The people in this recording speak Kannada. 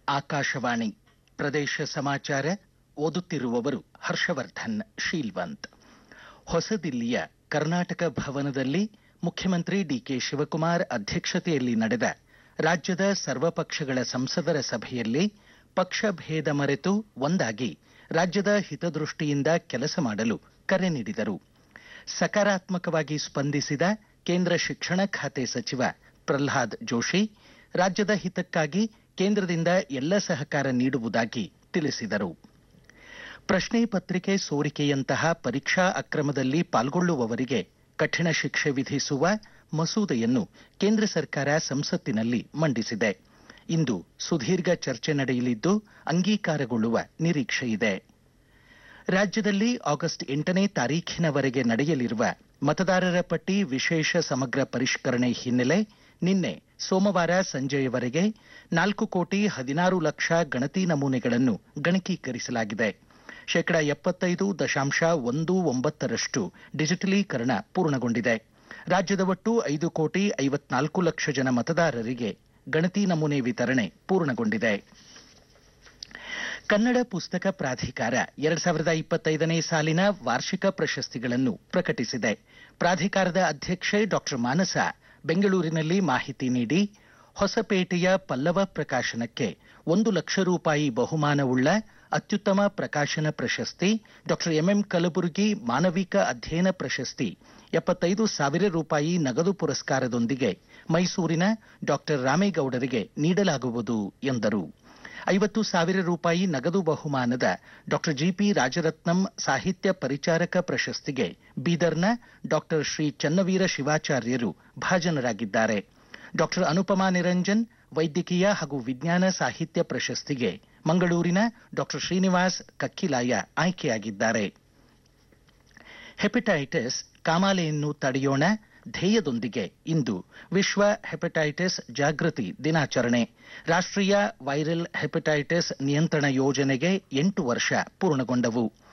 ಆಕಾಶವಾಣಿ ಪ್ರದೇಶ ಸಮಾಚಾರ ಓದುತ್ತಿರುವವರು ಹರ್ಷವರ್ಧನ್ ಶೀಲ್ವಂತ್ ಹೊಸದಿಲ್ಲಿಯ ಕರ್ನಾಟಕ ಭವನದಲ್ಲಿ ಮುಖ್ಯಮಂತ್ರಿ ಡಿಕೆ ಶಿವಕುಮಾರ್ ಅಧ್ಯಕ್ಷತೆಯಲ್ಲಿ ನಡೆದ ರಾಜ್ಯದ ಸರ್ವಪಕ್ಷಗಳ ಸಂಸದರ ಸಭೆಯಲ್ಲಿ ಪಕ್ಷ ಭೇದ ಮರೆತು ಒಂದಾಗಿ ರಾಜ್ಯದ ಹಿತದೃಷ್ಟಿಯಿಂದ ಕೆಲಸ ಮಾಡಲು ಕರೆ ನೀಡಿದರು ಸಕಾರಾತ್ಮಕವಾಗಿ ಸ್ಪಂದಿಸಿದ ಕೇಂದ್ರ ಶಿಕ್ಷಣ ಖಾತೆ ಸಚಿವ ಪ್ರಹ್ಲಾದ್ ಜೋಶಿ ರಾಜ್ಯದ ಹಿತಕ್ಕಾಗಿ ಕೇಂದ್ರದಿಂದ ಎಲ್ಲ ಸಹಕಾರ ನೀಡುವುದಾಗಿ ತಿಳಿಸಿದರು ಪ್ರಶ್ನೆ ಪತ್ರಿಕೆ ಸೋರಿಕೆಯಂತಹ ಪರೀಕ್ಷಾ ಅಕ್ರಮದಲ್ಲಿ ಪಾಲ್ಗೊಳ್ಳುವವರಿಗೆ ಕಠಿಣ ಶಿಕ್ಷೆ ವಿಧಿಸುವ ಮಸೂದೆಯನ್ನು ಕೇಂದ್ರ ಸರ್ಕಾರ ಸಂಸತ್ತಿನಲ್ಲಿ ಮಂಡಿಸಿದೆ ಇಂದು ಸುದೀರ್ಘ ಚರ್ಚೆ ನಡೆಯಲಿದ್ದು ಅಂಗೀಕಾರಗೊಳ್ಳುವ ನಿರೀಕ್ಷೆಯಿದೆ ರಾಜ್ಯದಲ್ಲಿ ಆಗಸ್ಟ್ ಎಂಟನೇ ತಾರೀಖಿನವರೆಗೆ ನಡೆಯಲಿರುವ ಮತದಾರರ ಪಟ್ಟಿ ವಿಶೇಷ ಸಮಗ್ರ ಪರಿಷ್ಕರಣೆ ಹಿನ್ನೆಲೆ ನಿನ್ನೆ ಸೋಮವಾರ ಸಂಜೆಯವರೆಗೆ ನಾಲ್ಕು ಕೋಟಿ ಹದಿನಾರು ಲಕ್ಷ ಗಣತಿ ನಮೂನೆಗಳನ್ನು ಗಣಕೀಕರಿಸಲಾಗಿದೆ ಶೇಕಡ ಎಪ್ಪತ್ತೈದು ದಶಾಂಶ ಒಂದು ಒಂಬತ್ತರಷ್ಟು ಡಿಜಿಟಲೀಕರಣ ಪೂರ್ಣಗೊಂಡಿದೆ ರಾಜ್ಯದ ಒಟ್ಟು ಐದು ಕೋಟಿ ಐವತ್ನಾಲ್ಕು ಲಕ್ಷ ಜನ ಮತದಾರರಿಗೆ ಗಣತಿ ನಮೂನೆ ವಿತರಣೆ ಪೂರ್ಣಗೊಂಡಿದೆ ಕನ್ನಡ ಪುಸ್ತಕ ಪ್ರಾಧಿಕಾರ ಎರಡ್ ಸಾವಿರದ ಇಪ್ಪತ್ತೈದನೇ ಸಾಲಿನ ವಾರ್ಷಿಕ ಪ್ರಶಸ್ತಿಗಳನ್ನು ಪ್ರಕಟಿಸಿದೆ ಪ್ರಾಧಿಕಾರದ ಅಧ್ಯಕ್ಷೆ ಡಾಕ್ಟರ್ ಮಾನಸ ಬೆಂಗಳೂರಿನಲ್ಲಿ ಮಾಹಿತಿ ನೀಡಿ ಹೊಸಪೇಟೆಯ ಪಲ್ಲವ ಪ್ರಕಾಶನಕ್ಕೆ ಒಂದು ಲಕ್ಷ ರೂಪಾಯಿ ಬಹುಮಾನವುಳ್ಳ ಅತ್ಯುತ್ತಮ ಪ್ರಕಾಶನ ಪ್ರಶಸ್ತಿ ಡಾಕ್ಟರ್ ಎಂಎಂ ಕಲಬುರ್ಗಿ ಮಾನವಿಕ ಅಧ್ಯಯನ ಪ್ರಶಸ್ತಿ ಎಪ್ಪತ್ತೈದು ಸಾವಿರ ರೂಪಾಯಿ ನಗದು ಪುರಸ್ಕಾರದೊಂದಿಗೆ ಮೈಸೂರಿನ ಡಾಕ್ಟರ್ ರಾಮೇಗೌಡರಿಗೆ ನೀಡಲಾಗುವುದು ಎಂದರು ಐವತ್ತು ಸಾವಿರ ರೂಪಾಯಿ ನಗದು ಬಹುಮಾನದ ಡಾಕ್ಟರ್ ಜಿಪಿ ರಾಜರತ್ನಂ ಸಾಹಿತ್ಯ ಪರಿಚಾರಕ ಪ್ರಶಸ್ತಿಗೆ ಬೀದರ್ನ ಡಾಕ್ಟರ್ ಶ್ರೀ ಚನ್ನವೀರ ಶಿವಾಚಾರ್ಯರು ಭಾಜನರಾಗಿದ್ದಾರೆ ಡಾಕ್ಟರ್ ಅನುಪಮಾ ನಿರಂಜನ್ ವೈದ್ಯಕೀಯ ಹಾಗೂ ವಿಜ್ಞಾನ ಸಾಹಿತ್ಯ ಪ್ರಶಸ್ತಿಗೆ ಮಂಗಳೂರಿನ ಡಾಕ್ಟರ್ ಶ್ರೀನಿವಾಸ್ ಕಕ್ಕಿಲಾಯ ಆಯ್ಕೆಯಾಗಿದ್ದಾರೆ ಹೆಪಟೈಟಿಸ್ ಕಾಮಾಲೆಯನ್ನು ತಡೆಯೋಣ ಧ್ಯೇಯದೊಂದಿಗೆ ಇಂದು ವಿಶ್ವ ಹೆಪಟೈಟಿಸ್ ಜಾಗೃತಿ ದಿನಾಚರಣೆ ರಾಷ್ಟ್ರೀಯ ವೈರಲ್ ಹೆಪಟೈಟಿಸ್ ನಿಯಂತ್ರಣ ಯೋಜನೆಗೆ ಎಂಟು ವರ್ಷ ಪೂರ್ಣಗೊಂಡವು